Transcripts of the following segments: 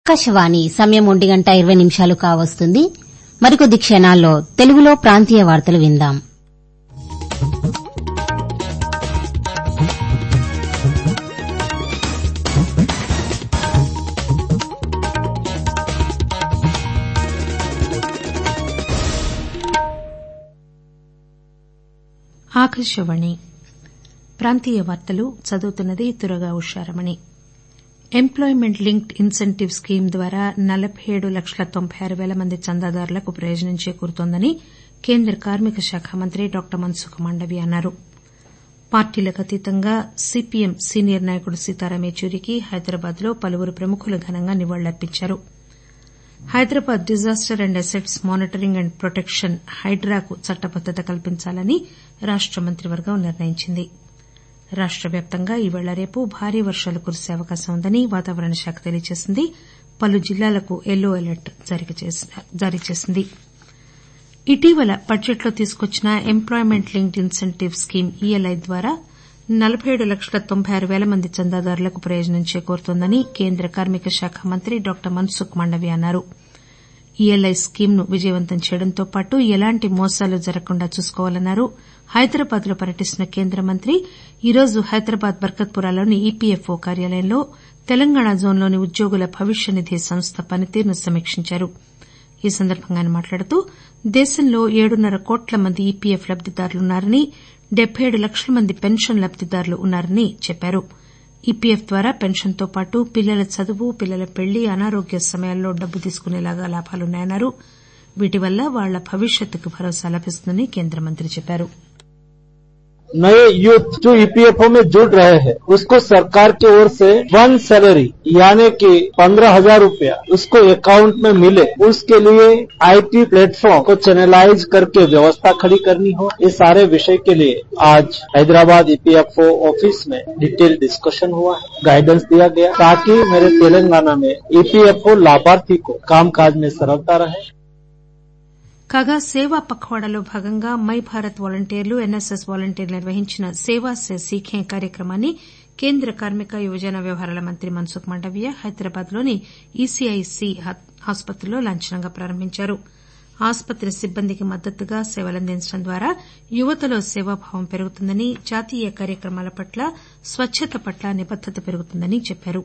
ఆకాశవాణి సమయం ఒంటి గంట ఇరవై నిమిషాలు కావస్తుంది మరికొద్ది క్షణాల్లో తెలుగులో ప్రాంతీయ వార్తలు విందాం ఆకాశవాణి ప్రాంతీయ వార్తలు చదువుతున్నది Turaga Usharamani employment linked incentive scheme ద్వారా నలబై ఏడు లక్షల తొంభై ఆరు పేల మంది చందాదారులకు ప్రయోజనం చేకూరుతోందని కేంద్ర కార్మిక శాఖ మంత్రి డాక్టర్ మన్సుఖ్ మాండవీయ అన్నారు పార్టీలకు అతీతంగా సీపీఎం సీనియర్ నాయకుడు సీతారాం ఏచూరికి హైదరాబాద్ లో పలువురు ప్రముఖులు ఘనంగా నివాళులర్పించారు Hyderabad disaster and assets monitoring and protection హైడ్రాకు చట్టబద్దత కల్పించాలని రాష్ట మంత్రివర్గం నిర్ణయించింది రాష్ట వ్యాప్తంగా ఈరోజు రేపు భారీ వర్షాలు కురిసే అవకాశం ఉందని వాతావరణ శాఖ తెలియజేసింది పలు జిల్లాలకు యెల్లో అలర్ట్ జారీ చేసింది ఇటీవల బడ్జెట్లో తీసుకొచ్చిన employment linked incentive scheme ELI ద్వారా నలబై ఏడు లక్షల తొంభై ఆరు పేల మంది చందాదారులకు ప్రయోజనం చేకూరుతోందని కేంద్ర కార్మిక శాఖ మంత్రి డాక్టర్ మన్సుఖ్ మాండవీయ అన్నారు ఈఎల్ఐ స్కీమ్ ను విజయవంతం చేయడంతో పాటు ఎలాంటి మోసాలు జరగకుండా చూసుకోవాలన్నారు హైదరాబాద్ లో పర్యటిస్తున్న కేంద్ర మంత్రి ఈరోజు హైదరాబాద్ బర్కత్పురాలోని ఈపీఎఫ్ఓ కార్యాలయంలో తెలంగాణ జోన్లోని ఉద్యోగుల భవిష్య నిధి సంస్థ పనితీరును సమీక్షించారు ఈ సందర్బంగా ఆయన మాట్లాడుతూ దేశంలో ఏడున్నర కోట్ల మంది ఈపీఎఫ్ లబ్దిదారులున్నారని డెబ్బై ఏడు లక్షల మంది పెన్షన్ లబ్దిదారులు ఉన్నారని చెప్పారు ఈపీఎఫ్ ద్వారా పెన్షన్ తో పాటు పిల్లల చదువు పిల్లల పెళ్లి అనారోగ్య సమయాల్లో డబ్బు తీసుకునేలాగా లాభాలున్నాయన్నారు వీటి వల్ల వాళ్ల భవిష్యత్తుకు భరోసా లభిస్తుందని కేంద్ర మంత్రి చెప్పారు नए यूथ जो ईपीएफओ में जुड़ रहे हैं उसको सरकार की ओर से वन सैलरी यानी कि पंद्रह हजार रूपया उसको अकाउंट में मिले उसके लिए आईटी प्लेटफॉर्म को चैनलाइज करके व्यवस्था खड़ी करनी हो इस सारे विषय के लिए आज हैदराबाद ईपीएफओ ऑफिस में डिटेल डिस्कशन हुआ है गाइडेंस दिया गया ताकि मेरे तेलंगाना में ईपीएफओ लाभार्थी को कामकाज में सरलता रहे కాగా సేవా పఖవాడాలో భాగంగా మై భారత్ వాలంటీర్లు ఎన్ఎస్ఎస్ వాలంటీర్లు నిర్వహించిన సేవా సే సీఖే కార్యక్రమాన్ని కేంద్ర కార్మిక యువజన వ్యవహారాల మంత్రి మన్సుఖ్ మాండవీయ హైదరాబాద్ లోని ఈసీఐసీ ఆసుపత్రిలో లాంఛనంగా ప్రారంభించారు ఆసుపత్రి సిబ్బందికి మద్దతుగా సేవలందించడం ద్వారా యువతలో సేవాభావం పెరుగుతుందని జాతీయ కార్యక్రమాల పట్ల స్వచ్చత పట్ల నిబద్దత పెరుగుతుందని చెప్పారు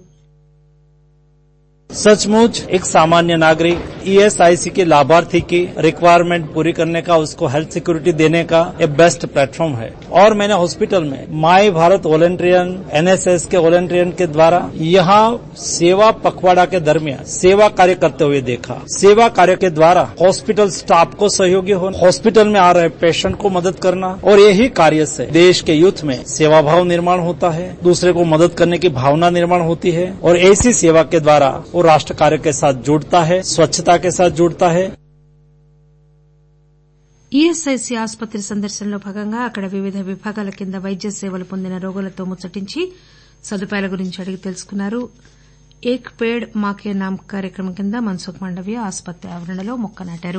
सचमुच एक सामान्य नागरिक ईएसआईसी के लाभार्थी की रिक्वायरमेंट पूरी करने का उसको हेल्थ सिक्योरिटी देने का एक बेस्ट प्लेटफॉर्म है और मैंने हॉस्पिटल में माई भारत वॉलेंटियन एनएसएस के वॉलेंटियन के द्वारा यहाँ सेवा पखवाड़ा के दरमियान सेवा कार्य करते हुए देखा सेवा कार्य के द्वारा हॉस्पिटल स्टाफ को सहयोगी होना हॉस्पिटल में आ रहे पेशेंट को मदद करना और यही कार्य से देश के यूथ में सेवा भाव निर्माण होता है दूसरे को मदद करने की भावना निर्माण होती है और ऐसी सेवा के द्वारा वो राष्ट्र कार्य के साथ जुड़ता है स्वच्छता के साथ जुड़ता है ఈఎస్ఐసీ ఆసుపత్రి సందర్శనలో భాగంగా అక్కడ వివిధ విభాగాల కింద వైద్య సేవలు పొందిన రోగులతో ముచ్చటించి సదుపాయాల గురించి అడిగి తెలుసుకున్నారు ఏక్ పేడ్ మాకే నామ్ కార్యక్రమం కింద మన్సుఖ్ మాండవీయ ఆసుపత్రి ఆవరణలో మొక్క నాటారు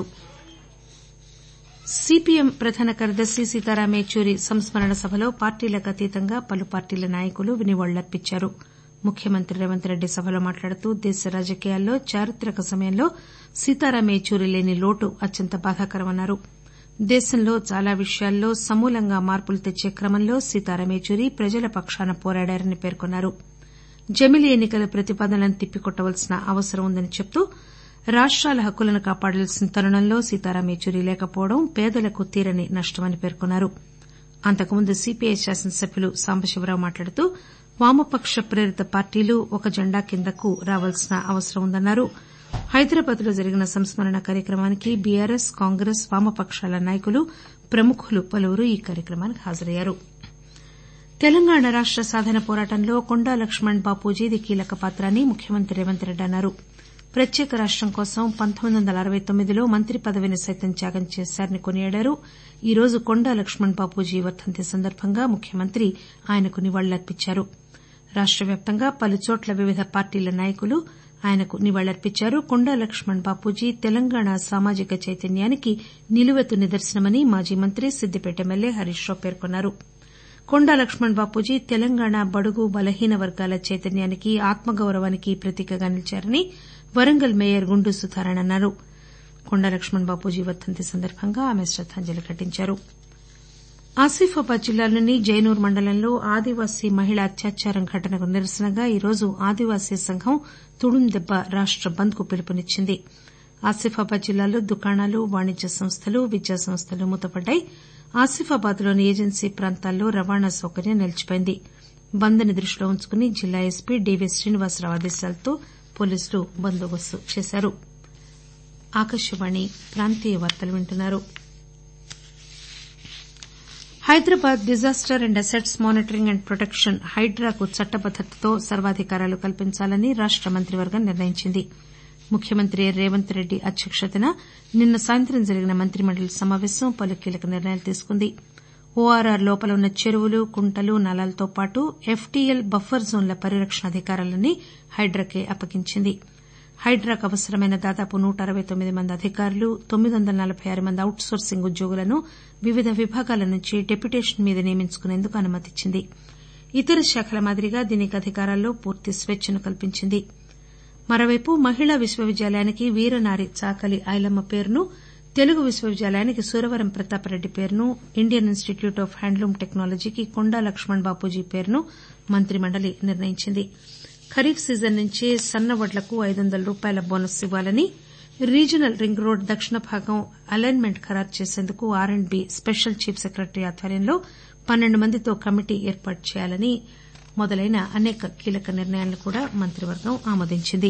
సీపీఎం ప్రధాన కార్యదర్శి సీతారాం ఏచూరి సంస్మరణ సభలో పార్టీలకు అతీతంగా పలు పార్టీల నాయకులు నివాళులర్పించారు ముఖ్యమంత్రి రేవంత్ రెడ్డి సభలో మాట్లాడుతూ దేశ రాజకీయాల్లో చారిత్రక సమయంలో సీతారాం ఏచూరి లేని లోటు అత్యంత బాధాకరమన్నారు దేశంలో చాలా విషయాల్లో సమూలంగా మార్పులు తెచ్చే క్రమంలో సీతారాం ఏచూరి ప్రజల పక్షాన పోరాడారని పేర్కొన్నారు జమిలీ ఎన్నికల ప్రతిపాదనలను తిప్పికొట్టవలసిన అవసరం ఉందని చెబుతూ రాష్టాల హక్కులను కాపాడాల్సిన తరుణంలో సీతారాం ఏచూరి లేకపోవడం పేదలకు తీరని నష్టమని పేర్కొన్నారు అంతకుముందు సీపీఐ శాసనసభ్యులు సాంబశివరావు మాట్లాడుతూ వామపక్ష ప్రేరిత పార్టీలు ఒక జెండా కిందకు రావాల్సిన అవసరం ఉందన్నారు హైదరాబాద్ లో జరిగిన సంస్మరణ కార్యక్రమానికి బీఆర్ఎస్ కాంగ్రెస్ వామపక్షాల నాయకులు ప్రముఖులు పలువురు ఈ కార్యక్రమానికి హాజరయ్యారు తెలంగాణ రాష్ట సాధన పోరాటంలో కొండా లక్ష్మణ్ బాపూజీది కీలక పాత్ర అని ముఖ్యమంత్రి రేవంత్ రెడ్డి అన్నారు ప్రత్యేక రాష్టం కోసం పంతొమ్మిది వందల అరవై తొమ్మిదిలో మంత్రి పదవిని సైతం త్యాగం చేశారని కొనియాడారు ఈ రోజు కొండా లక్ష్మణ్ బాపూజీ వర్దంతి సందర్భంగా ముఖ్యమంత్రి ఆయనకు నివాళులర్పించారు రాష్ట వ్యాప్తంగా పలుచోట్ల వివిధ పార్టీల నాయకులు ఆయనకు నివాళులర్పించారు కొండా లక్ష్మణ్ బాపూజీ తెలంగాణ సామాజిక చైతన్యానికి నిలువెత్తు నిదర్శనమని మాజీ మంత్రి సిద్దిపేట ఎమ్మెల్యే హరీష్ రావు పేర్కొన్నారు కొండా లక్ష్మణ్ బాపూజీ తెలంగాణ బడుగు బలహీన వర్గాల చైతన్యానికి ఆత్మగౌరవానికి ప్రతీకగా నిలిచారని వరంగల్ మేయర్ గుండు సుధారాణ్ అన్నారు కొండ లక్ష్మణ్ బాపూజీ వర్దంతి సందర్భంగా ఆమె శ్రద్దాంజలి ఘటించారు ఆసిఫాబాద్ జిల్లాలోని జైనూర్ మండలంలో ఆదివాసీ మహిళ అత్యాచారం ఘటనకు నిరసనగా ఈరోజు ఆదివాసీ సంఘం తుడుందెబ్బ రాష్ట బంద్ కు పిలుపునిచ్చింది ఆసిఫాబాద్ జిల్లాలో దుకాణాలు వాణిజ్య సంస్థలు విద్యా సంస్థలు మూతపడ్డాయి ఆసిఫాబాద్ లోని ఏజెన్సీ ప్రాంతాల్లో రవాణా సౌకర్యం నిలిచిపోయింది బంద్ ని దృష్టిలో ఉంచుకుని జిల్లా ఎస్పీ డీవీ శ్రీనివాసరావు ఆదేశాలతో పోలీసులు బందోబస్తు చేశారు Hyderabad disaster and assets monitoring and protection హైడ్రాకు చట్టబద్దతతో సర్వాధికారాలు కల్పించాలని రాష్ట మంత్రివర్గం నిర్ణయించింది ముఖ్యమంత్రి రేవంత్ రెడ్డి అధ్యక్షతన నిన్న సాయంత్రం జరిగిన మంత్రిమండలి సమాపేశం పలు కీలక నిర్ణయాలు తీసుకుంది ఓఆర్ఆర్ లోపల ఉన్న చెరువులు కుంటలు నాలాలతో పాటు ఎఫ్టీఎల్ బఫర్ జోన్ల పరిరక్షణ అధికారాలన్నీ హైడ్రాకే అప్పగించింది హైడ్రాకు అవసరమైన దాదాపు నూట అరవై తొమ్మిది మంది అధికారులు తొమ్మిది వందల నలబై ఆరు మంది అవుట్ సోర్సింగ్ ఉద్యోగులను వివిధ విభాగాల నుంచి డెప్యుటేషన్ మీద నియమించుకునేందుకు అనుమతిచ్చింది ఇతర శాఖల మాదిరిగా దీనికి అధికారాల్లో పూర్తి స్వేచ్చను కల్పించింది మరోవైపు మహిళా విశ్వవిద్యాలయానికి వీరనారి చాకలి ఐలమ్మ పేరును తెలుగు విశ్వవిద్యాలయానికి సురవరం ప్రతాపరెడ్డి పేరును ఇండియన్ ఇన్స్టిట్యూట్ ఆఫ్ హ్యాండ్లూమ్ టెక్నాలజీకి కొండా లక్ష్మణ్ బాపూజీ పేరును మంత్రిమండలి నిర్ణయించింది ఖరీఫ్ సీజన్ నుంచే సన్న వడ్లకు ఐదు వందల రూపాయల బోనస్ ఇవ్వాలని రీజనల్ రింగ్ రోడ్ దక్షిణ భాగం అలైన్మెంట్ ఖరారు చేసేందుకు R and B special chief secretary ఆధ్వర్యంలో పన్నెండు మందితో కమిటీ ఏర్పాటు చేయాలని మొదలైన అనేక కీలక నిర్ణయాలను కూడా మంత్రివర్గం ఆమోదించింది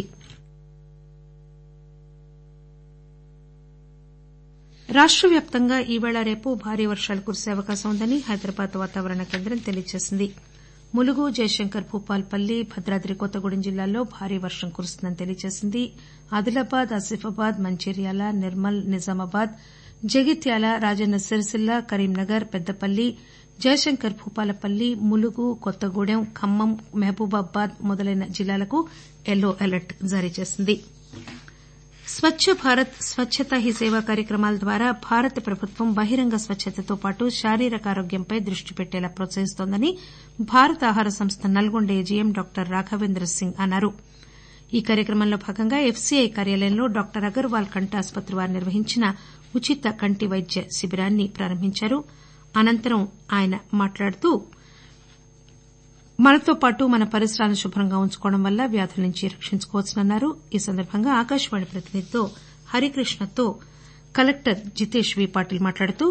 రాష్ట వ్యాప్తంగా ఈవేళ రేపు భారీ వర్షాలు కురిసే అవకాశం ఉందని హైదరాబాద్ వాతావరణ కేంద్రం తెలియజేసింది ములుగు జయశంకర్ భూపాల్పల్లి భద్రాద్రి కొత్తగూడెం జిల్లాల్లో భారీ వర్షం కురుస్తుందని తెలియజేసింది ఆదిలాబాద్ ఆసిఫాబాద్ మంచిర్యాల నిర్మల్ నిజామాబాద్ జగిత్యాల రాజన్న సిరిసిల్ల కరీంనగర్ పెద్దపల్లి జయశంకర్ భూపాలపల్లి ములుగు కొత్తగూడెం ఖమ్మం మహబూబాబాద్ మొదలైన జిల్లాలకు యెల్లో అలర్ట్ జారీ చేసింది స్వచ్చ భారత్ స్వచ్చతా హీ సేవా కార్యక్రమాల ద్వారా భారత ప్రభుత్వం బహిరంగ స్వచ్చతతో పాటు శారీరక ఆరోగ్యంపై దృష్టి పెట్టేలా ప్రోత్సహిస్తోందని భారత ఆహార సంస్థ నల్గొండ ఏజీఎం డాక్టర్ రాఘవేంద్ర సింగ్ అన్నారు ఈ కార్యక్రమంలో భాగంగా ఎఫ్సీఐ కార్యాలయంలో డాక్టర్ అగర్వాల్ కంటి ఆసుపత్రి వారు నిర్వహించిన ఉచిత కంటి వైద్య శిబిరాన్ని ప్రారంభించారు అనంతరం ఆయన మాట్లాడుతూ మనతో పాటు మన పరిసరాలను శుభ్రంగా ఉంచుకోవడం వల్ల వ్యాధుల నుంచి రక్షించుకోవచ్చన్నారు ఈ సందర్భంగా ఆకాశవాణి ప్రతినిధితో హరికృష్ణతో కలెక్టర్ జితేష్ వి పాటిల్ మాట్లాడుతూ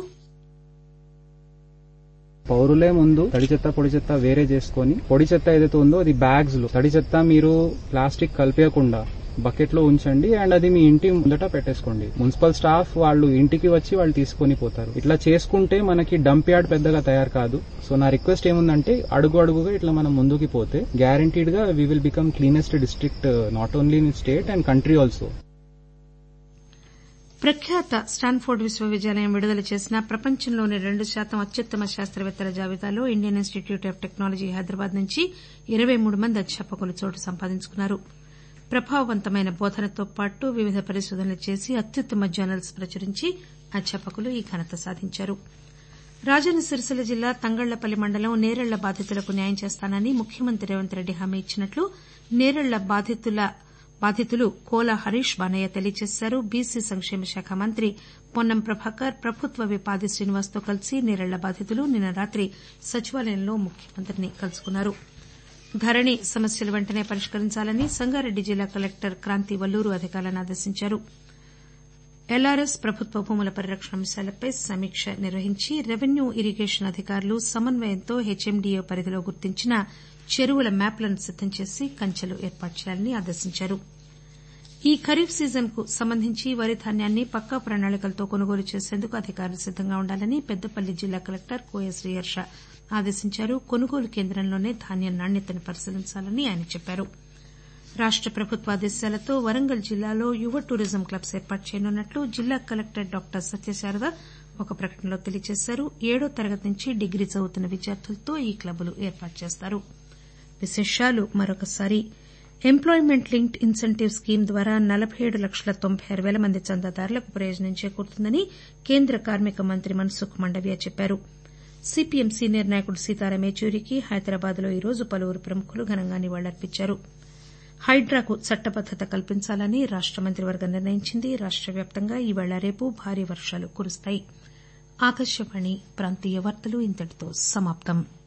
పౌరులే ముందు తడి చెత్త పొడి చెత్త వేరే చేసుకొని పొడి చెత్త ఏదైతే ఉందో అది బ్యాగ్స్ లో తడి చెత్త మీరు ప్లాస్టిక్ కలిపేయకుండా బకెట్ లో ఉంచండి అండ్ అది మీ ఇంటి ముందట పెట్టేసుకోండి మున్సిపల్ స్టాఫ్ వాళ్ళు ఇంటికి వచ్చి వాళ్ళు తీసుకొని పోతారు ఇట్లా చేసుకుంటే మనకి డంప్ యార్డ్ పెద్దగా తయారు కాదు సో నా రిక్వెస్ట్ ఏముందంటే అడుగు అడుగుగా ఇట్లా మనం ముందుకి పోతే గ్యారంటీడ్ గా we will become cleanest district not only in state and country also ప్రఖ్యాత స్టాన్ఫోర్డ్ విశ్వవిద్యాలయం విడుదల చేసిన ప్రపంచంలోని రెండు శాతం అత్యుత్తమ శాస్త్రవేత్తల జాబితాలో Indian Institute of Technology Hyderabad నుంచి ఇరవై మూడు మంది అధ్యాపకులు చోటు సంపాదించుకున్నారు ప్రభావవంతమైన బోధనతో పాటు వివిధ పరిశోధనలు చేసి అత్యుత్తమ జర్నల్స్ ప్రచురించి అధ్యాపకులు ఈ ఘనత సాధించారు రాజన్న సిరిసిల్ల జిల్లా తంగళ్లపల్లి మండలం నేరెళ్ల బాధితులకు న్యాయం చేస్తానని ముఖ్యమంత్రి రేవంత్ రెడ్డి హామీ ఇచ్చినట్లు నేరెళ్ల బాధితులు కోల హరీష్ బానయ్య తెలియజేశారు బీసీ సంక్షేమ శాఖ మంత్రి పొన్నం ప్రభాకర్ ప్రభుత్వ విప్ ఆది శ్రీనివాస్ తో కలిసి నేరెళ్ల బాధితులు నిన్న రాత్రి సచివాలయంలో ముఖ్యమంత్రిని కలుసుకున్నారు ధరణి సమస్యలు వెంటనే పరిష్కరించాలని సంగారెడ్డి జిల్లా కలెక్టర్ క్రాంతి వల్లూరు అధికారులను ఆదేశించారు ఎల్ఆర్ఎస్ ప్రభుత్వ భూముల పరిరక్షణ అంశాలపై సమీక్ష నిర్వహించి రెవెన్యూ ఇరిగేషన్ అధికారులు సమన్వయంతో హెచ్ఎండీఏ పరిధిలో గుర్తించిన చెరువుల మ్యాప్లను సిద్దం చేసి కంచెలు ఏర్పాటు చేయాలని ఆదేశించారు ఈ ఖరీఫ్ సీజన్ కు సంబంధించి వరి ధాన్యాన్ని పక్కా ప్రణాళికలతో కొనుగోలు చేసేందుకు అధికారులు సిద్దంగా ఉండాలని పెద్దపల్లి జిల్లా కలెక్టర్ కోయ శ్రీహర్ష ఆదేశించారు కొనుగోలు కేంద్రంలోనే ధాన్యం నాణ్యతను పరిశీలించాలని ఆయన చెప్పారు రాష్ట ప్రభుత్వ ఆదేశాలతో వరంగల్ జిల్లాలో యువ టూరిజం క్లబ్స్ ఏర్పాటు చేయనున్నట్లు జిల్లా కలెక్టర్ డాక్టర్ సత్యశారద ఒక ప్రకటనలో తెలియజేశారు ఏడో తరగతి నుంచి డిగ్రీ చదువుతున్న విద్యార్థులతో ఈ క్లబ్లు ఏర్పాటు చేస్తారు విశేషాలు మరొకసారి ఎంప్లాయ్మెంట్ లింక్డ్ ఇన్సెంటివ్ స్కీమ్ ద్వారా నలబై ఏడు లక్షల తొంభై ఆరు పేల మంది చందాదారులకు ప్రయోజనం చేకూరుతుందని కేంద్ర కార్మిక మంత్రి మన్సుఖ్ మండవియా చెప్పారు సీపీఎం సీనియర్ నాయకుడు సీతారాం ఏచూరికి హైదరాబాద్ లో ఈరోజు పలువురు ప్రముఖులు ఘనంగా నివాళులర్పించారు హైడ్రాకు చట్టబద్దత కల్పించాలని రాష్ట మంత్రివర్గం నిర్ణయించింది రాష్ట వ్యాప్తంగా ఈవేళ రేపు భారీ వర్షాలు కురుస్తాయి ఆకాశవాణి ప్రాంతీయ వార్తలు ఇంతటితో సమాప్తం